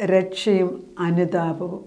രക്ഷയും അനുതാപവും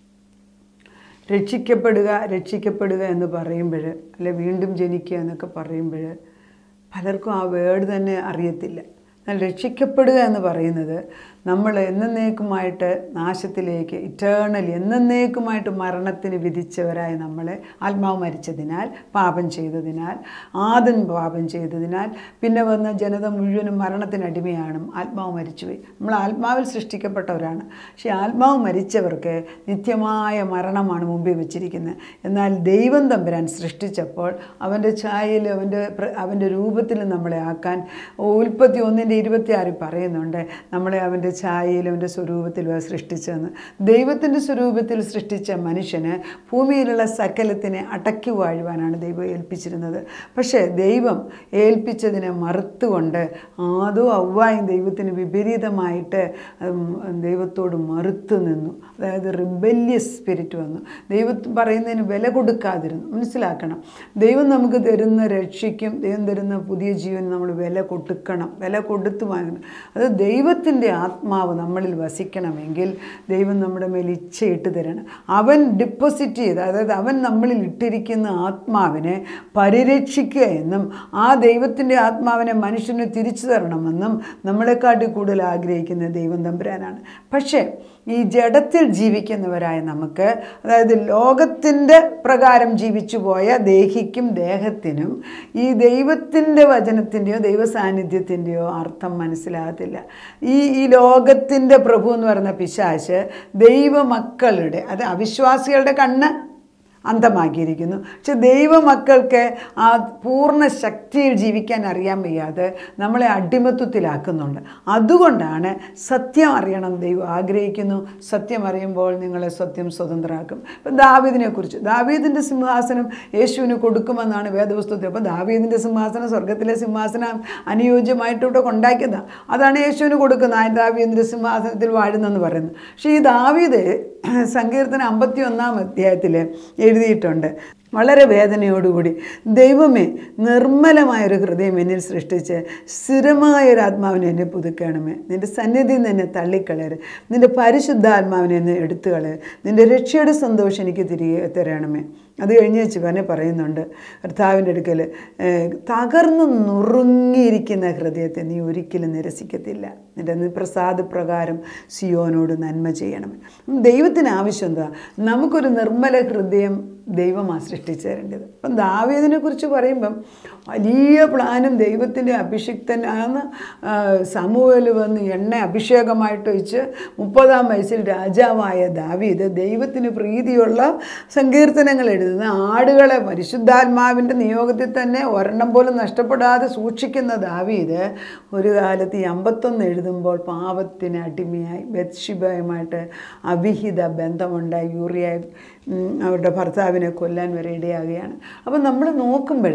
രക്ഷിക്കപ്പെടുക രക്ഷിക്കപ്പെടുക എന്ന് പറയുമ്പോൾ അല്ലെ വീണ്ടും ജനിക്കുക എന്നൊക്കെ പറയുമ്പോൾ പലർക്കും ആ വേർഡ് തന്നെ അറിയത്തില്ല എന്നാൽ രക്ഷിക്കപ്പെടുക എന്ന് പറയുന്നത് നമ്മൾ എന്നേക്കുമായിട്ട് നാശത്തിലേക്ക് ഇറ്റേണലി എന്നേക്കുമായിട്ട് മരണത്തിന് വിധിച്ചവരായ നമ്മളെ ആത്മാവ് മരിച്ചതിനാൽ പാപം ചെയ്തതിനാൽ ആദ്യം പാപം ചെയ്തതിനാൽ പിന്നെ വന്ന ജനത മുഴുവനും മരണത്തിനടിമയാണ് ആത്മാവ് മരിച്ചുപോയി നമ്മൾ ആത്മാവിൽ സൃഷ്ടിക്കപ്പെട്ടവരാണ് പക്ഷേ ആത്മാവ് മരിച്ചവർക്ക് നിത്യമായ മരണമാണ് മുമ്പിൽ വെച്ചിരിക്കുന്നത് എന്നാൽ ദൈവം തമ്പുരാൻ സൃഷ്ടിച്ചപ്പോൾ അവൻ്റെ ഛായയിൽ അവൻ്റെ പ്ര- അവൻ്റെ രൂപത്തിൽ നമ്മളെ ആക്കാൻ ഉൽപ്പത്തി ഒന്നിൻ്റെ ഇരുപത്തിയാറിൽ പറയുന്നുണ്ട് നമ്മളെ അവൻ്റെ ഛായയിൽ അവൻ്റെ സ്വരൂപത്തിൽ സൃഷ്ടിച്ചതെന്ന് ദൈവത്തിൻ്റെ സ്വരൂപത്തിൽ സൃഷ്ടിച്ച മനുഷ്യന് ഭൂമിയിലുള്ള സകലത്തിനെ അടക്കി വാഴുവാനാണ് ദൈവം ഏൽപ്പിച്ചിരുന്നത് പക്ഷേ ദൈവം ഏൽപ്പിച്ചതിനെ മറുത്തുകൊണ്ട് ആദോ അവ്വായും ദൈവത്തിന് വിപരീതമായിട്ട് ഉം, ദൈവത്തോട് മറുത്തു നിന്നു അതായത് റിബല്യസ് സ്പിരിറ്റ് വന്നു ദൈവം പറയുന്നതിന് വില കൊടുക്കാതിരുന്നു മനസ്സിലാക്കണം ദൈവം നമുക്ക് തരുന്ന രക്ഷയ്ക്കും ദൈവം തരുന്ന പുതിയ ജീവൻ നമ്മൾ വില കൊടുക്കണം വില കൊടുത്ത് വാങ്ങണം അത് ദൈവത്തിൻ്റെ ആത്മാവ് നമ്മളിൽ വസിക്കണമെങ്കിൽ ദൈവം നമ്മുടെ മേൽ ഇച്ഛയിട്ട് തരണം അവൻ ഡിപ്പോസിറ്റ് ചെയ്ത് അതായത് അവൻ നമ്മളിൽ ഇട്ടിരിക്കുന്ന ആത്മാവിനെ പരിരക്ഷിക്കുക എന്നും ആ ദൈവത്തിൻ്റെ ആത്മാവിനെ മനുഷ്യന് തിരിച്ചു തരണമെന്നും നമ്മളെക്കാട്ടി കൂടുതൽ ആഗ്രഹിക്കുന്ന ദൈവം തമ്പുരാനാണ് പക്ഷേ ഈ ജഡത്തിൽ ജീവിക്കുന്നവരായ നമുക്ക് അതായത് ലോകത്തിൻ്റെ പ്രകാരം ജീവിച്ചു പോയ ദേഹിക്കും ദേഹത്തിനും ഈ ദൈവത്തിൻ്റെ വചനത്തിൻ്റെയോ ദൈവ സാന്നിധ്യത്തിൻ്റെയോ അർത്ഥം മനസ്സിലാകത്തില്ല ഈ ഈ ലോകത്തിൻ്റെ പ്രഭു എന്ന് പറയുന്ന പിശാശ് ദൈവമക്കളുടെ അത് അവിശ്വാസികളുടെ കണ്ണ് അന്തമാക്കിയിരിക്കുന്നു പക്ഷെ ദൈവമക്കൾക്ക് ആ പൂർണ്ണ ശക്തിയിൽ ജീവിക്കാൻ അറിയാൻ വയ്യാതെ നമ്മളെ അടിമത്വത്തിലാക്കുന്നുണ്ട് അതുകൊണ്ടാണ് സത്യം അറിയണം ദൈവം ആഗ്രഹിക്കുന്നു സത്യം അറിയുമ്പോൾ നിങ്ങളെ സത്യം സ്വതന്ത്രമാക്കും ഇപ്പം ദാവീദിനെ കുറിച്ച് ദാവീദിൻ്റെ സിംഹാസനം യേശുവിന് കൊടുക്കുമെന്നാണ് വേദപുസ്തകത്തിൽ അപ്പോൾ ദാവീദിൻ്റെ സിംഹാസനം സ്വർഗത്തിലെ സിംഹാസനം അനുയോജ്യമായിട്ട് ഇവിടെ കൊണ്ടാക്കിയതാണ് അതാണ് യേശുവിന് കൊടുക്കുന്നത് ആ ദാവീദിൻ്റെ സിംഹാസനത്തിൽ വാഴുന്നെന്ന് പറയുന്നത് പക്ഷേ ഈ ദാവീദ് സങ്കീർത്തനം അമ്പത്തി ഒന്നാം അധ്യായത്തിൽ എഴുതിയിട്ടുണ്ട് വളരെ വേദനയോടുകൂടി ദൈവമേ നിർമ്മലമായൊരു ഹൃദയം എന്നിൽ സൃഷ്ടിച്ച് സ്ഥിരമായൊരു ആത്മാവിനെ എന്നെ പുതുക്കണമേ നിൻ്റെ സന്നിധിയിൽ നിന്ന് എന്നെ തള്ളിക്കളയരുത് നിൻ്റെ പരിശുദ്ധാത്മാവിനെ എന്നെ എടുത്തു കളയരുത് നിൻ്റെ രക്ഷയുടെ സന്തോഷം എനിക്ക് തിരികെ തരണമേ അത് കഴിഞ്ഞ് ശിവനെ പറയുന്നുണ്ട് കർത്താവിൻ്റെ അടുക്കൽ ഏഹ്, തകർന്നു നുറുങ്ങിയിരിക്കുന്ന ഹൃദയത്തെ നീ ഒരിക്കലും നിരസിക്കത്തില്ല നിൻ്റെ പ്രസാദ പ്രകാരം സിയോനോട് നന്മ ചെയ്യണം ദൈവത്തിന് ആവശ്യം എന്താ നമുക്കൊരു നിർമ്മല ഹൃദയം ദൈവമാണ് സൃഷ്ടിച്ചു തരേണ്ടത് അപ്പം ദാവീദിനെ കുറിച്ച് പറയുമ്പം വലിയ പ്ലാനും ദൈവത്തിൻ്റെ അഭിഷിക്തനാണ് സമൂഹത്തിൽ വന്ന് എണ്ണ അഭിഷേകമായിട്ട് വെച്ച് മുപ്പതാം വയസ്സിൽ രാജാവായ ദാവീദ് ദൈവത്തിന് പ്രീതിയുള്ള സങ്കീർത്തനങ്ങൾ എഴുതുന്ന ആടുകളെ പരിശുദ്ധാത്മാവിൻ്റെ നിയോഗത്തിൽ തന്നെ ഒരെണ്ണം പോലും നഷ്ടപ്പെടാതെ സൂക്ഷിക്കുന്ന ദാവീദ് ഒരു കാലത്ത് ഈ അമ്പത്തൊന്ന് എഴുതുമ്പോൾ പാപത്തിന് അടിമയായി ബത്ഷിബയുമായിട്ട് അവിഹിത ബന്ധമുണ്ടായി യൂറിയ ഉം, അവരുടെ ഭർത്താവിനെ കൊല്ലാൻ വരെ ഇടയാകുകയാണ് അപ്പം നമ്മൾ നോക്കുമ്പോൾ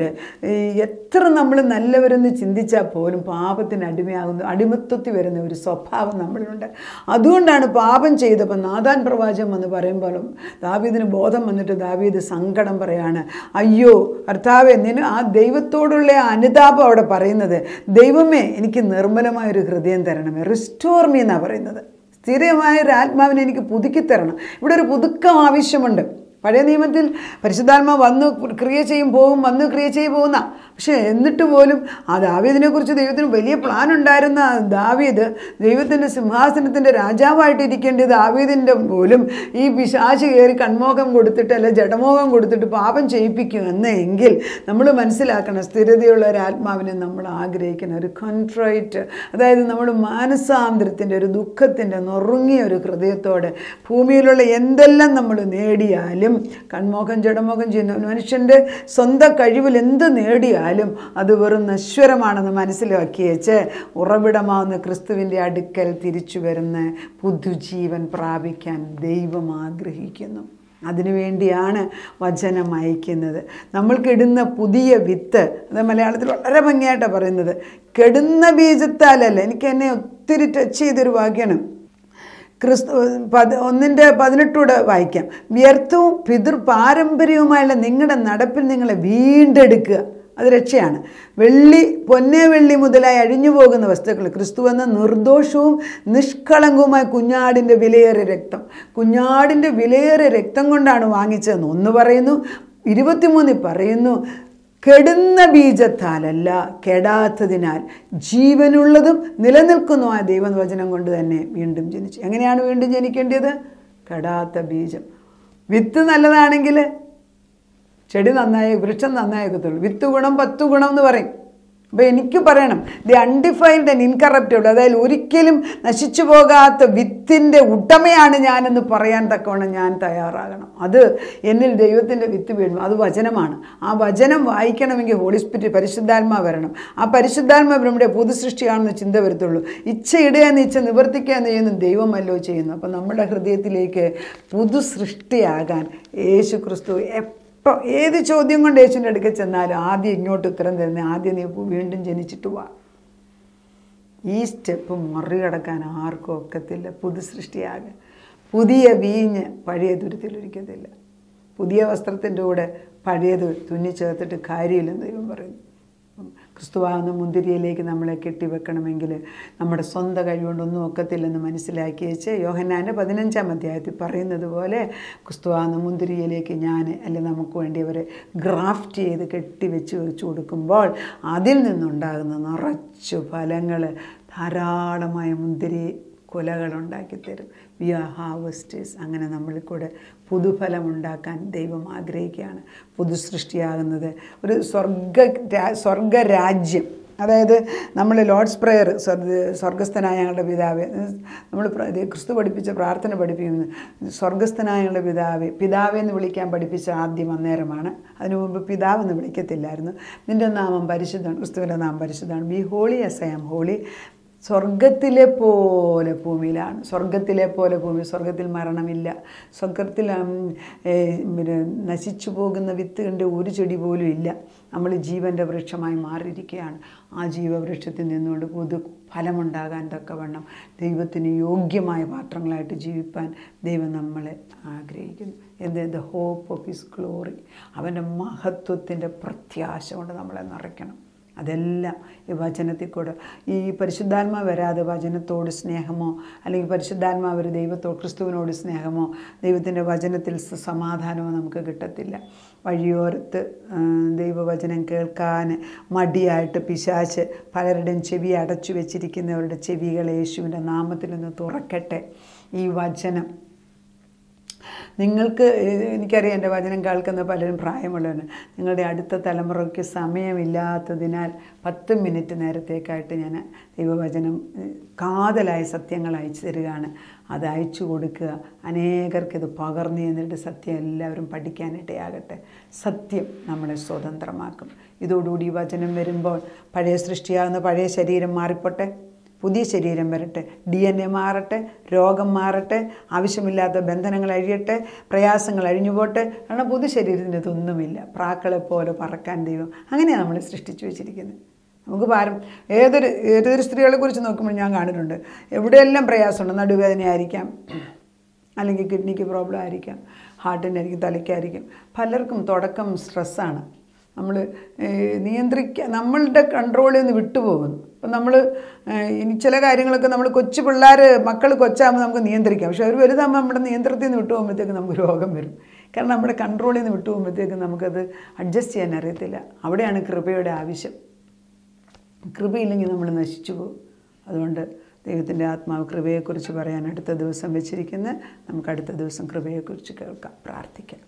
എത്ര നമ്മൾ നല്ലവരെന്ന് ചിന്തിച്ചാൽ പോലും പാപത്തിന് അടിമയാകുന്നു അടിമത്വത്തിൽ വരുന്ന ഒരു സ്വഭാവം നമ്മളിലുണ്ട് അതുകൊണ്ടാണ് പാപം ചെയ്തപ്പോൾ നാദാൻ പ്രവാചകം എന്ന് പറയുമ്പോഴും ദാവീദിന് ബോധം വന്നിട്ട് ദാവീദ് സങ്കടം പറയാണ് അയ്യോ കർത്താവെ നിന് ആ ദൈവത്തോടുള്ള ആ അനുതാപം അവിടെ പറയുന്നത് ദൈവമേ എനിക്ക് നിർമ്മലമായൊരു ഹൃദയം തരണമേ റിസ്റ്റോർ മീ എന്നാണ് പറയുന്നത് സ്ഥിരമായ ഒരു ആത്മാവിനെ എനിക്ക് പുതുക്കി തരണം ഇവിടെ ഒരു പുതുക്കം ആവശ്യമുണ്ട് പഴയ നിയമത്തിൽ പരിശുദ്ധാത്മ വന്ന് ക്രിയ ചെയ്യും പോകും വന്ന് ക്രിയ ചെയ്യും പോകുന്ന പക്ഷേ എന്നിട്ട് പോലും ആ ദാവീദിനെക്കുറിച്ച് ദൈവത്തിന് വലിയ പ്ലാൻ ഉണ്ടായിരുന്ന ആ ദാവീദ് ദൈവത്തിൻ്റെ സിംഹാസനത്തിൻ്റെ രാജാവായിട്ട് ഇരിക്കേണ്ട ദാവീദിൻ്റെ പോലും ഈ പിശാച് കയറി കൺമോഹം കൊടുത്തിട്ട് അല്ലെ ജഡമോഹം കൊടുത്തിട്ട് പാപം ചെയ്യിപ്പിക്കും എന്നെങ്കിൽ നമ്മൾ മനസ്സിലാക്കണം സ്ഥിരതയുള്ള ഒരു ആത്മാവിനെ നമ്മൾ ആഗ്രഹിക്കണം ഒരു കോൺട്രൈറ്റ് അതായത് നമ്മൾ മാനസാന്തരത്തിൻ്റെ ഒരു ദുഃഖത്തിൻ്റെ നുറുങ്ങിയ ഒരു ഹൃദയത്തോടെ ഭൂമിയിലുള്ള എന്തെല്ലാം നമ്മൾ നേടിയാലും കൺമോഹം ജഡമോഹം ചെയ്യുന്ന മനുഷ്യൻ്റെ സ്വന്തം കഴിവിൽ എന്ത് നേടിയാലും അത് വെറും നശ്വരമാണെന്ന് മനസ്സിലാക്കിയേച്ച് ഉറവിടമാവുന്ന ക്രിസ്തുവിൻ്റെ അടുക്കൽ തിരിച്ചു വരുന്ന പുതുജീവൻ പ്രാപിക്കാൻ ദൈവം ആഗ്രഹിക്കുന്നു അതിനുവേണ്ടിയാണ് വചനം അയക്കുന്നത് നമ്മൾ കെടുന്ന പുതിയ വിത്ത് അത് മലയാളത്തിൽ വളരെ ഭംഗിയായിട്ടാണ് പറയുന്നത് കെടുന്ന ബീജത്താലല്ല എനിക്ക് എന്നെ ഒത്തിരി ടച്ച് ചെയ്തൊരു വാക്യമാണ് ക്രിസ്തു പത് ഒന്നിൻ്റെ പതിനെട്ടൂടെ വായിക്കാം വ്യർത്ഥവും പിതൃ പാരമ്പര്യവുമായുള്ള നിങ്ങളുടെ നടപ്പിൽ നിങ്ങളെ വീണ്ടെടുക്കുക അത് രക്ഷയാണ് വെള്ളി പൊന്നെ വെള്ളി മുതലായി അഴിഞ്ഞു പോകുന്ന വസ്തുക്കൾ ക്രിസ്തു എന്ന നിർദോഷവും നിഷ്കളങ്കവുമായ കുഞ്ഞാടിൻ്റെ വിലയേറിയ രക്തം കുഞ്ഞാടിൻ്റെ വിലയേറിയ രക്തം കൊണ്ടാണ് വാങ്ങിച്ചതെന്ന് ഒന്ന് പറയുന്നു ഇരുപത്തിമൂന്നിൽ പറയുന്നു കെടുന്ന ബീജത്താലല്ല കെടാത്തതിനാൽ ജീവനുള്ളതും നിലനിൽക്കുന്നതുമായ ദൈവവചനം കൊണ്ട് തന്നെ വീണ്ടും ജനിച്ചു എങ്ങനെയാണ് വീണ്ടും ജനിക്കേണ്ടത് കെടാത്ത ബീജം വിത്ത് നല്ലതാണെങ്കിൽ ചെടി നന്നായി വൃക്ഷം നന്നായിക്കത്തുള്ളൂ വിത്ത് ഗുണം പത്ത് ഗുണം എന്ന് പറയും അപ്പോൾ എനിക്ക് പറയണം ദി അൺഡിഫൈൻഡ് ആൻഡ് ഇൻകറപ്റ്റബിൾ അതായത് ഒരിക്കലും നശിച്ചു പോകാത്ത വിത്തിൻ്റെ ഉടമയാണ് ഞാനെന്ന് പറയാൻ തക്കവണ്ണം ഞാൻ തയ്യാറാകണം അത് എന്നിൽ ദൈവത്തിൻ്റെ വിത്ത് വീഴും അത് വചനമാണ് ആ വചനം വായിക്കണമെങ്കിൽ ഹോളി സ്പിരിറ്റ് പരിശുദ്ധാത്മാ വരണം ആ പരിശുദ്ധാത്മാ നമ്മുടെ പുതുസൃഷ്ടിയാണെന്ന് ചിന്ത വരത്തുള്ളൂ ഇച്ഛ ഇടയെന്ന് ഇച്ഛ നിവർത്തിക്കുക എന്ന് ചെയ്യുന്ന ദൈവമല്ലോ ചെയ്യുന്നു അപ്പം നമ്മുടെ ഹൃദയത്തിലേക്ക് പുതുസൃഷ്ടിയാകാൻ യേശു ക്രിസ്തു എപ്പോൾ ഏത് ചോദ്യം കൊണ്ട് യേശുവിൻ്റെ അടുക്കൽ ചെന്നാലും ആദ്യം ഇങ്ങോട്ട് ഉത്തരം തരുന്നത് ആദ്യം നീ വീണ്ടും ജനിച്ചിട്ട് വാ ഈ സ്റ്റെപ്പ് മറികടക്കാൻ ആർക്കും ഒക്കത്തില്ല പുതു സൃഷ്ടിയാകെ പുതിയ വീഞ്ഞ് പഴയ തുരുത്തിലൊരിക്കത്തില്ല പുതിയ വസ്ത്രത്തിൻ്റെ കൂടെ പഴയത് തുന്നിച്ചേർത്തിട്ട് കാര്യമില്ലെന്ന് ദൈവം പറയുന്നു അപ്പം ക്രിസ്തുവാകുന്ന മുന്തിരിയിലേക്ക് നമ്മളെ കെട്ടിവെക്കണമെങ്കിൽ നമ്മുടെ സ്വന്തം കഴിവുകൊണ്ടൊന്നും ഒക്കത്തില്ലെന്ന് മനസ്സിലാക്കി വെച്ച് യോഹന്നാൻ്റെ പതിനഞ്ചാം അധ്യായത്തിൽ പറയുന്നത് പോലെ ക്രിസ്തുവാകുന്ന മുന്തിരിയിലേക്ക് ഞാൻ അല്ലെ നമുക്ക് വേണ്ടി അവരെ ഗ്രാഫ്റ്റ് ചെയ്ത് കെട്ടിവെച്ച് വെച്ച് കൊടുക്കുമ്പോൾ അതിൽ നിന്നുണ്ടാകുന്ന നിറച്ചു ഫലങ്ങൾ ധാരാളമായ മുന്തിരി കൊലകളുണ്ടാക്കി തരും വി ആർ ഹാർവസ്റ്റേഴ്സ് അങ്ങനെ നമ്മളിൽ കൂടെ പുതുഫലം ഉണ്ടാക്കാൻ ദൈവം ആഗ്രഹിക്കുകയാണ് പുതുസൃഷ്ടിയാകുന്നത് ഒരു സ്വർഗ രാ- സ്വർഗരാജ്യം അതായത് നമ്മൾ ലോർഡ്സ് പ്രെയർ സ്വർഗസ്ഥനായ ഞങ്ങളുടെ പിതാവേ നമ്മൾ പ്ര- ഇത് ക്രിസ്തു പഠിപ്പിച്ച പ്രാർത്ഥന പഠിപ്പിക്കുന്നത് സ്വർഗസ്ഥനായ ഞങ്ങളുടെ പിതാവേ പിതാവേ എന്ന് വിളിക്കാൻ പഠിപ്പിച്ച ആദ്യം അന്നേരമാണ് അതിനു മുമ്പ് പിതാവെന്ന് വിളിക്കത്തില്ലായിരുന്നു നിൻ്റെ നാമം പരിശുദ്ധമാണ് ക്രിസ്തുവിൻ്റെ നാമം പരിശുദ്ധമാണ് be holy as I am holy സ്വർഗത്തിലെ പോലെ ഭൂമിയിലാണ് സ്വർഗത്തിലെ പോലെ ഭൂമി സ്വർഗത്തിൽ മരണമില്ല സ്വർഗത്തിൽ ഉം, ഏ, പിന്നെ നശിച്ചു പോകുന്ന വിത്തുകളുടെ ഒരു ചെടി പോലും ഇല്ല നമ്മൾ ജീവൻ്റെ വൃക്ഷമായി മാറിയിരിക്കുകയാണ് ആ ജീവവൃക്ഷത്തിൽ നിന്നുകൊണ്ട് പുതു ഫലമുണ്ടാകാൻ തക്കവണ്ണം ദൈവത്തിന് യോഗ്യമായ പാത്രങ്ങളായിട്ട് ജീവിപ്പാൻ ദൈവം നമ്മളെ ആഗ്രഹിക്കുന്നു എന്ത് the hope of his glory അവൻ്റെ മഹത്വത്തിൻ്റെ പ്രത്യാശ കൊണ്ട് നമ്മളെ നിറയ്ക്കണം അതെല്ലാം ഈ വചനത്തിൽ കൂടെ ഈ പരിശുദ്ധാത്മാ വരാതെ വചനത്തോട് സ്നേഹമോ അല്ലെങ്കിൽ പരിശുദ്ധാത്മാ ഒരു ദൈവത്തോട് ക്രിസ്തുവിനോട് സ്നേഹമോ ദൈവത്തിൻ്റെ വചനത്തിൽ സ- സമാധാനമോ നമുക്ക് കിട്ടത്തില്ല വഴിയോരത്ത് ആ, ദൈവവചനം കേൾക്കാൻ മടിയായിട്ട് പിശാച്ച് പലരുടെയും ചെവി അടച്ചു വെച്ചിരിക്കുന്നവരുടെ ചെവികൾ യേശുവിൻ്റെ നാമത്തിൽ നിന്ന് തുറക്കട്ടെ ഈ വചനം നിങ്ങൾക്ക് ഏഹ്, എനിക്കറിയാം എൻ്റെ വചനം കേൾക്കുന്ന പലരും പ്രായമുള്ളവരാണ് നിങ്ങളുടെ അടുത്ത തലമുറയ്ക്ക് സമയമില്ലാത്തതിനാൽ പത്ത് മിനിറ്റ് നേരത്തേക്കായിട്ട് ഞാൻ ദൈവവചനം ഏഹ്, കാതലായ സത്യങ്ങൾ അയച്ചു തരികയാണ് അത് അയച്ചു കൊടുക്കുക അനേകർക്ക് ഇത് പകർന്നു എന്നിട്ട് സത്യം എല്ലാവരും പഠിക്കാനിടയാകട്ടെ സത്യം നമ്മളെ സ്വതന്ത്രമാക്കും ഇതോടുകൂടി ഈ വചനം വരുമ്പോൾ പഴയ സൃഷ്ടിയാകുന്ന പഴയ ശരീരം മാറിപ്പോട്ടെ പുതിയ ശരീരം വരട്ടെ ഡി എൻ എ മാറട്ടെ രോഗം മാറട്ടെ ആവശ്യമില്ലാത്ത ബന്ധനങ്ങൾ അഴിയട്ടെ പ്രയാസങ്ങൾ അഴിഞ്ഞുപോട്ടെ കാരണം പുതു ശരീരത്തിന് ഇതൊന്നുമില്ല പ്രാക്കളെ പോലെ പറക്കാൻ ദൈവം അങ്ങനെയാണ് നമ്മളെ സൃഷ്ടിച്ചു വെച്ചിരിക്കുന്നത് നമുക്ക് പാരം ഏതൊരു ഏതൊരു സ്ത്രീകളെ കുറിച്ച് നോക്കുമ്പോൾ ഞാൻ കാണുന്നുണ്ട് എവിടെയെല്ലാം പ്രയാസമുണ്ട് നടുവേദനയായിരിക്കാം അല്ലെങ്കിൽ കിഡ്നിക്ക് പ്രോബ്ലം ആയിരിക്കാം ഹാർട്ടിനായിരിക്കും തലയ്ക്കായിരിക്കും പലർക്കും തുടക്കം സ്ട്രെസ്സാണ് നമ്മൾ നിയന്ത്രിക്കുക നമ്മളുടെ കൺട്രോളിൽ നിന്ന് വിട്ടുപോകുന്നു അപ്പം നമ്മൾ ഇനി ചില കാര്യങ്ങളൊക്കെ നമ്മൾ കൊച്ചു പിള്ളേർ മക്കൾ കൊച്ചാകുമ്പോൾ നമുക്ക് നിയന്ത്രിക്കാം പക്ഷെ അവർ വലുതാകുമ്പോൾ നമ്മുടെ നിയന്ത്രണത്തിൽ നിന്ന് വിട്ടു പോകുമ്പോഴത്തേക്ക് നമുക്ക് രോഗം വരും കാരണം നമ്മുടെ കൺട്രോളിൽ നിന്ന് വിട്ടു പോകുമ്പോഴത്തേക്ക് നമുക്കത് അഡ്ജസ്റ്റ് ചെയ്യാൻ അറിയത്തില്ല അവിടെയാണ് കൃപയുടെ ആവശ്യം കൃപയില്ലെങ്കിൽ നമ്മൾ നശിച്ചു പോകും അതുകൊണ്ട് ദൈവത്തിൻ്റെ ആത്മാവ് കൃപയെക്കുറിച്ച് പറയാൻ അടുത്ത ദിവസം വെച്ചിരിക്കുന്നത് നമുക്ക് അടുത്ത ദിവസം കൃപയെക്കുറിച്ച് കേൾക്കാം പ്രാർത്ഥിക്കാം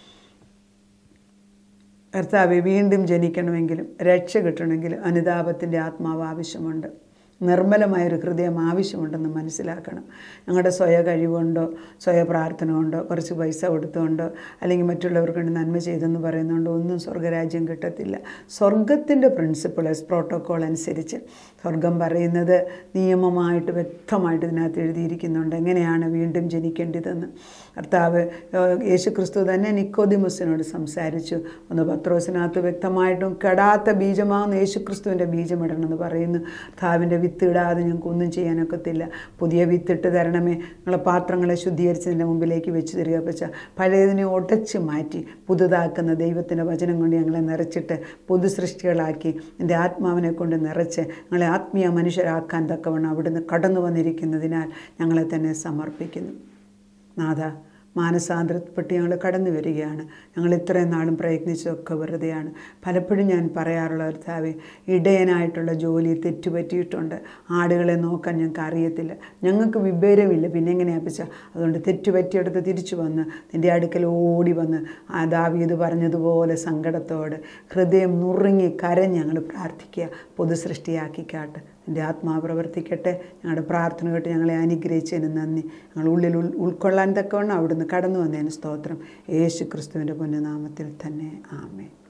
കർത്താവെ വീണ്ടും ജനിക്കണമെങ്കിലും രക്ഷ കിട്ടണമെങ്കിലും അനുതാപത്തിൻ്റെ ആത്മാവ് ആവശ്യമുണ്ട് നിർമ്മലമായൊരു ഹൃദയം ആവശ്യമുണ്ടെന്ന് മനസ്സിലാക്കണം ഞങ്ങളുടെ സ്വയ കഴിവുകൊണ്ടോ സ്വയ പ്രാർത്ഥന കൊണ്ടോ കുറച്ച് പൈസ കൊടുത്തുകൊണ്ടോ അല്ലെങ്കിൽ മറ്റുള്ളവർക്ക് വേണ്ടി നന്മ ചെയ്തെന്ന് പറയുന്നതുകൊണ്ടോ ഒന്നും സ്വർഗരാജ്യം കിട്ടത്തില്ല സ്വർഗത്തിൻ്റെ പ്രിൻസിപ്പിൾസ് പ്രോട്ടോക്കോൾ അനുസരിച്ച് സ്വർഗം പറയുന്നത് നിയമമായിട്ട് വ്യക്തമായിട്ട് ഇതിനകത്ത് എഴുതിയിരിക്കുന്നുണ്ട് എങ്ങനെയാണ് വീണ്ടും ജനിക്കേണ്ടതെന്ന് കർത്താവ് ഏഹ്, യേശു ക്രിസ്തു തന്നെ നിക്കോദിമുസിനോട് സംസാരിച്ചു ഒന്ന് പത്രോസിനകത്ത് വ്യക്തമായിട്ടും കെടാത്ത ബീജമാകുന്ന യേശു ക്രിസ്തുവിൻ്റെ ബീജമിടണമെന്ന് പറയുന്നു കർത്താവിൻ്റെ വിത്ത് ഇടാതെ ഞങ്ങൾക്ക് ഒന്നും ചെയ്യാനൊക്കത്തില്ല പുതിയ വിത്തിട്ട് തരണമേ ഞങ്ങളെ പാത്രങ്ങളെ ശുദ്ധീകരിച്ച് നിൻ്റെ മുമ്പിലേക്ക് വെച്ച് തരിക പച്ച പഴയതിനെ ഉടച്ച് മാറ്റി പുതുതാക്കുന്ന ദൈവത്തിൻ്റെ വചനം കൊണ്ട് ഞങ്ങളെ നിറച്ചിട്ട് പുതു സൃഷ്ടികളാക്കി എൻ്റെ ആത്മാവിനെ കൊണ്ട് നിറച്ച് ഞങ്ങളെ ആത്മീയ മനുഷ്യരാക്കാൻ തക്കവണ്ണം അവിടുന്ന് കടന്നു വന്നിരിക്കുന്നതിനാൽ ഞങ്ങളെ തന്നെ സമർപ്പിക്കുന്നു നാഥ മാനസാന്തരപ്പെട്ട് ഞങ്ങൾ കടന്നു വരികയാണ് ഞങ്ങൾ ഇത്രയും നാളും പ്രയത്നിച്ചതൊക്കെ വെറുതെയാണ് പലപ്പോഴും ഞാൻ പറയാറുള്ള കർത്താവെ ഇടയനായിട്ടുള്ള ജോലി തെറ്റുപറ്റിയിട്ടുണ്ട് ആടുകളെ നോക്കാൻ ഞങ്ങൾക്ക് അറിയത്തില്ല ഞങ്ങൾക്ക് വിവരമില്ല പിന്നെ എങ്ങനെയാ പച്ച അതുകൊണ്ട് തെറ്റുപറ്റിയെടുത്ത് തിരിച്ചു വന്ന് നിൻ്റെ അടുക്കൽ ഓടി വന്ന് ആ ദാവീത് പറഞ്ഞതുപോലെ സങ്കടത്തോടെ ഹൃദയം നുറുങ്ങി കരഞ്ഞ് ഞങ്ങൾ പ്രാർത്ഥിക്കുക പൊതുസൃഷ്ടിയാക്കിക്കാട്ട് എൻ്റെ ആത്മാവ് പ്രവർത്തിക്കട്ടെ ഞങ്ങളുടെ പ്രാർത്ഥന കേട്ട് ഞങ്ങളെ അനുഗ്രഹിച്ചതിന് നന്ദി ഞങ്ങൾ ഉള്ളിൽ ഉൾ ഉൾക്കൊള്ളാൻ തക്കവണ്ണം അവിടുന്ന് കടന്നു വന്നതിന് സ്തോത്രം യേശു ക്രിസ്തുവിൻ്റെ പുണ്യനാമത്തിൽ തന്നെ ആമേ